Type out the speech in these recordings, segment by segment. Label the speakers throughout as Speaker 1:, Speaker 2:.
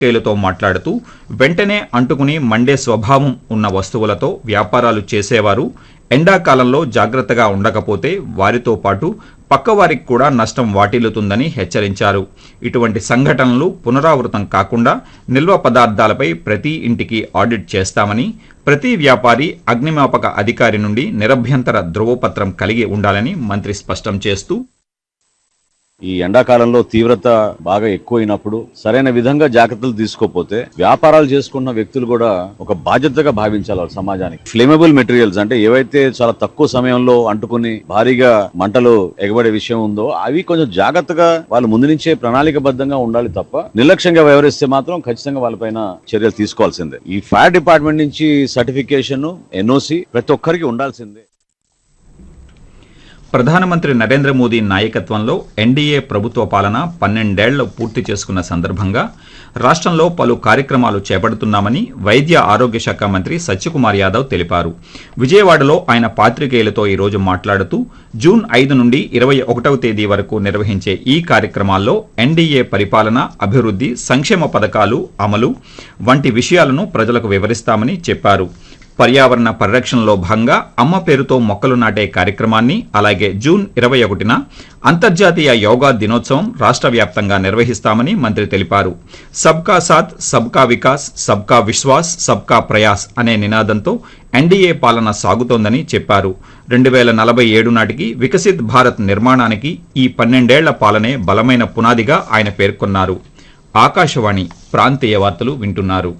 Speaker 1: పాత్రికేయులతో మాట్లాడుతూ వెంటనే అంటుకుని మండే స్వభావం ఉన్న వస్తువులతో వ్యాపారాలు చేసేవారు ఎండాకాలంలో జాగ్రత్తగా ఉండకపోతే వారితో పాటు పక్కవారికి కూడా నష్టం వాటిల్లుతుందని హెచ్చరించారు ఇటువంటి సంఘటనలు పునరావృతం కాకుండా నిల్వ పదార్థాలపై ప్రతి ఇంటికి ఆడిట్ చేస్తామని ప్రతి వ్యాపారి అగ్నిమాపక అధికారి నుండి నిరభ్యంతర ధృవపత్రం కలిగి ఉండాలని మంత్రి స్పష్టం చేస్తూ
Speaker 2: ఈ ఎండాకాలంలో తీవ్రత బాగా ఎక్కువైనప్పుడు సరైన విధంగా జాగ్రత్తలు తీసుకోకపోతే వ్యాపారాలు చేసుకున్న వ్యక్తులు కూడా ఒక బాధ్యతగా భావించాలి వాళ్ళ సమాజానికి ఫ్లేమబుల్ మెటీరియల్స్ అంటే ఏవైతే చాలా తక్కువ సమయంలో అంటుకుని భారీగా మంటలు ఎగబడే విషయం ఉందో అవి కొంచెం జాగ్రత్తగా వాళ్ళు ముందు నుంచే ప్రణాళికబద్ధంగా ఉండాలి తప్ప నిర్లక్ష్యంగా వ్యవహరిస్తే మాత్రం ఖచ్చితంగా వాళ్ళపైన చర్యలు తీసుకోవాల్సిందే ఈ ఫైర్ డిపార్ట్మెంట్ నుంచి సర్టిఫికేషన్ ఎన్ఓసి ప్రతి ఒక్కరికి ఉండాల్సిందే
Speaker 1: ప్రధానమంత్రి నరేంద్ర మోదీ నాయకత్వంలో ఎన్డీఏ ప్రభుత్వ పాలన పన్నెండేళ్లు పూర్తి చేసుకున్న సందర్భంగా రాష్ట్రంలో పలు కార్యక్రమాలు చేపడుతున్నామని వైద్య ఆరోగ్య శాఖ మంత్రి సత్యకుమార్ యాదవ్ తెలిపారు విజయవాడలో ఆయన పాత్రికేయులతో ఈరోజు మాట్లాడుతూ జూన్ ఐదు నుండి ఇరవై ఒకటవ తేదీ వరకు నిర్వహించే ఈ కార్యక్రమాల్లో ఎన్డీఏ పరిపాలన అభివృద్ధి సంక్షేమ పథకాలు అమలు వంటి విషయాలను ప్రజలకు వివరిస్తామని చెప్పారు పర్యావరణ పరిరక్షణలో భాగంగా అమ్మ పేరుతో మొక్కలు నాటే కార్యక్రమాన్ని అలాగే జూన్ ఇరవై ఒకటిన అంతర్జాతీయ యోగా దినోత్సవం రాష్ట్ర వ్యాప్తంగా నిర్వహిస్తామని మంత్రి తెలిపారు సబ్కా సాత్ సబ్కా వికాస్ సబ్కా విశ్వాస్ సబ్కా ప్రయాస్ అనే నినాదంతో ఎన్డీఏ పాలన సాగుతోందని చెప్పారు రెండు వేల నలభై ఏడు నాటికి వికసిత్ భారత్ నిర్మాణానికి ఈ పన్నెండేళ్ల పాలనే బలమైన పునాదిగా ఆయన పేర్కొన్నారు ఆకాశవాణి ప్రాంతీయ వార్తలు వింటున్నారు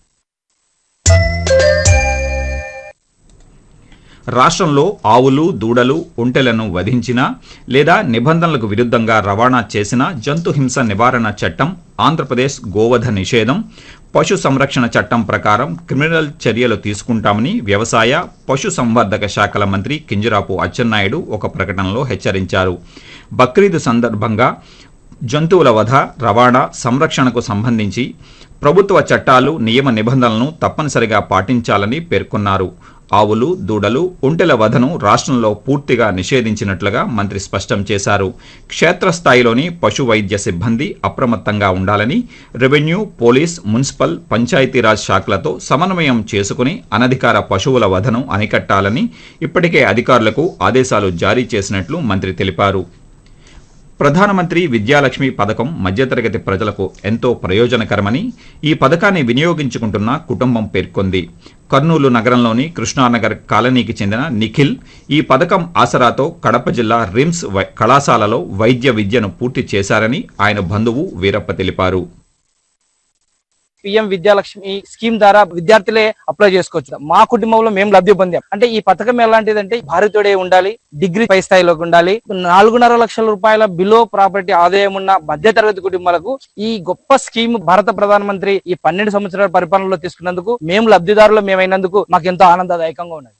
Speaker 1: రాష్ట్రంలో ఆవులు దూడలు ఒంటెలను వధించినా లేదా నిబంధనలకు విరుద్ధంగా రవాణా చేసిన జంతు హింస నివారణ చట్టం ఆంధ్రప్రదేశ్ గోవధ నిషేధం పశు సంరక్షణ చట్టం ప్రకారం క్రిమినల్ చర్యలు తీసుకుంటామని వ్యవసాయ పశు సంవర్ధక శాఖల మంత్రి కింజరాపు అచ్చెన్నాయుడు ఒక ప్రకటనలో హెచ్చరించారు బక్రీద్ సందర్భంగా జంతువుల వధ రవాణా సంరక్షణకు సంబంధించి ప్రభుత్వ చట్టాలు నియమ నిబంధనలను తప్పనిసరిగా పాటించాలని పేర్కొన్నారు ఆవులు దూడలు ఒంటెల వధను రాష్ట్రంలో పూర్తిగా నిషేధించినట్లుగా మంత్రి స్పష్టం చేశారు క్షేత్రస్థాయిలోని పశు వైద్య సిబ్బంది అప్రమత్తంగా ఉండాలని రెవెన్యూ పోలీస్ మున్సిపల్ పంచాయతీరాజ్ శాఖలతో సమన్వయం చేసుకుని అనధికార పశువుల వధను అరికట్టాలని ఇప్పటికే అధికారులకు ఆదేశాలు జారీ చేసినట్లు మంత్రి తెలిపారు ప్రధానమంత్రి విద్యాలక్ష్మి పథకం మధ్యతరగతి ప్రజలకు ఎంతో ప్రయోజనకరమని ఈ పథకాన్ని వినియోగించుకుంటున్న కుటుంబం పేర్కొంది కర్నూలు నగరంలోని కృష్ణానగర్ కాలనీకి చెందిన నిఖిల్ ఈ పథకం ఆసరాతో కడప జిల్లా రిమ్స్ వై- కళాశాలలో వైద్య విద్యను పూర్తి చేశారని ఆయన బంధువు వీరప్ప తెలిపారు
Speaker 3: పిఎం విద్యాలక్ష్మి స్కీమ్ ద్వారా విద్యార్థులే అప్లై చేసుకోవచ్చు మా కుటుంబంలో మేము లబ్ధి పొందాం అంటే ఈ పథకం ఎలాంటిదంటే భారతీయుడే ఉండాలి డిగ్రీ పై స్థాయిలోకి ఉండాలి నాలుగున్నర లక్షల రూపాయల బిలో ప్రాపర్టీ ఆదాయం ఉన్న మధ్యతరగతి కుటుంబాలకు ఈ గొప్ప స్కీమ్ భారత ప్రధానమంత్రి ఈ పన్నెండు సంవత్సరాల పరిపాలనలో తీసుకున్నందుకు మేము లబ్ధిదారులు మేమైనందుకు మాకు ఎంతో ఆనందదాయకంగా ఉన్నది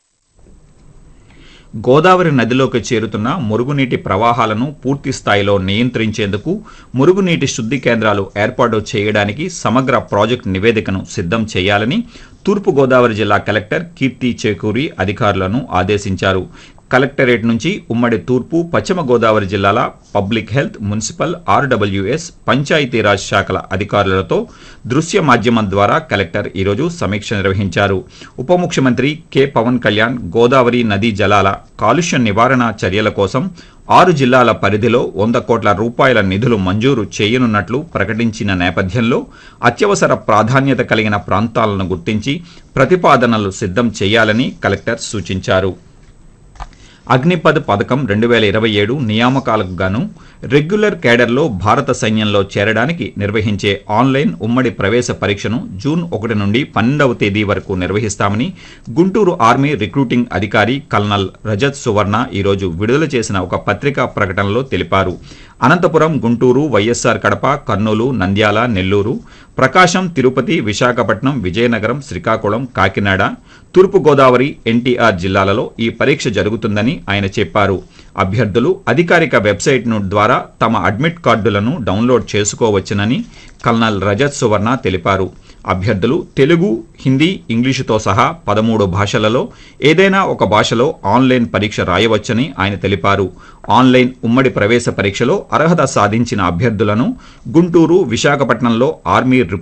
Speaker 1: గోదావరి నదిలోకి చేరుతున్న మురుగునీటి ప్రవాహాలను పూర్తి స్థాయిలో నియంత్రించేందుకు మురుగునీటి శుద్ధి కేంద్రాలు ఏర్పాటు చేయడానికి సమగ్ర ప్రాజెక్టు నివేదికను సిద్ధం చేయాలని తూర్పు గోదావరి జిల్లా కలెక్టర్ కీర్తి చేకూరి అధికారులను ఆదేశించారు కలెక్టరేట్ నుంచి ఉమ్మడి తూర్పు పశ్చిమ గోదావరి జిల్లాల public health municipal RWS Panchayati Raj శాఖల అధికారులతో దృశ్య మాధ్యమం ద్వారా కలెక్టర్ ఈరోజు సమీక్ష నిర్వహించారు ఉప ముఖ్యమంత్రి కె పవన్ కళ్యాణ్ గోదావరి నదీ జలాల కాలుష్య నివారణ చర్యల కోసం ఆరు జిల్లాల పరిధిలో వంద కోట్ల రూపాయల నిధులు మంజూరు చేయనున్నట్లు ప్రకటించిన నేపథ్యంలో అత్యవసర ప్రాధాన్యత కలిగిన ప్రాంతాలను గుర్తించి ప్రతిపాదనలు సిద్ధం చేయాలని కలెక్టర్ సూచించారు అగ్నిపథ్ పథకం రెండు వేల ఇరవై ఏడు నియామకాలకు గాను రెగ్యులర్ కేడర్లో భారత సైన్యంలో చేరడానికి నిర్వహించే ఆన్లైన్ ఉమ్మడి ప్రవేశ పరీక్షను జూన్ ఒకటి నుండి పన్నెండవ తేదీ వరకు నిర్వహిస్తామని గుంటూరు ఆర్మీ రిక్రూటింగ్ అధికారి కల్నల్ రజత్ సువర్ణ ఈరోజు విడుదల చేసిన ఒక పత్రికా ప్రకటనలో తెలిపారు అనంతపురం గుంటూరు వైఎస్ఆర్ కడప కర్నూలు నంద్యాల నెల్లూరు ప్రకాశం తిరుపతి విశాఖపట్నం విజయనగరం శ్రీకాకుళం కాకినాడ తూర్పుగోదావరి ఎన్టీఆర్ జిల్లాలలో ఈ పరీక్ష జరుగుతుందని ఆయన చెప్పారు అభ్యర్థులు అధికారిక వెబ్సైట్ను ద్వారా తమ అడ్మిట్ కార్డులను డౌన్లోడ్ చేసుకోవచ్చునని కల్నల్ రజత్ సువర్ణ తెలిపారు అభ్యర్థులు తెలుగు హిందీ ఇంగ్లీషుతో సహా పదమూడు భాషలలో ఏదైనా ఒక భాషలో ఆన్లైన్ పరీక్ష రాయవచ్చని ఆయన తెలిపారు ఆన్లైన్ ఉమ్మడి ప్రవేశ పరీక్షలో అర్హత సాధించిన అభ్యర్థులను గుంటూరు విశాఖపట్నంలో ఆర్మీ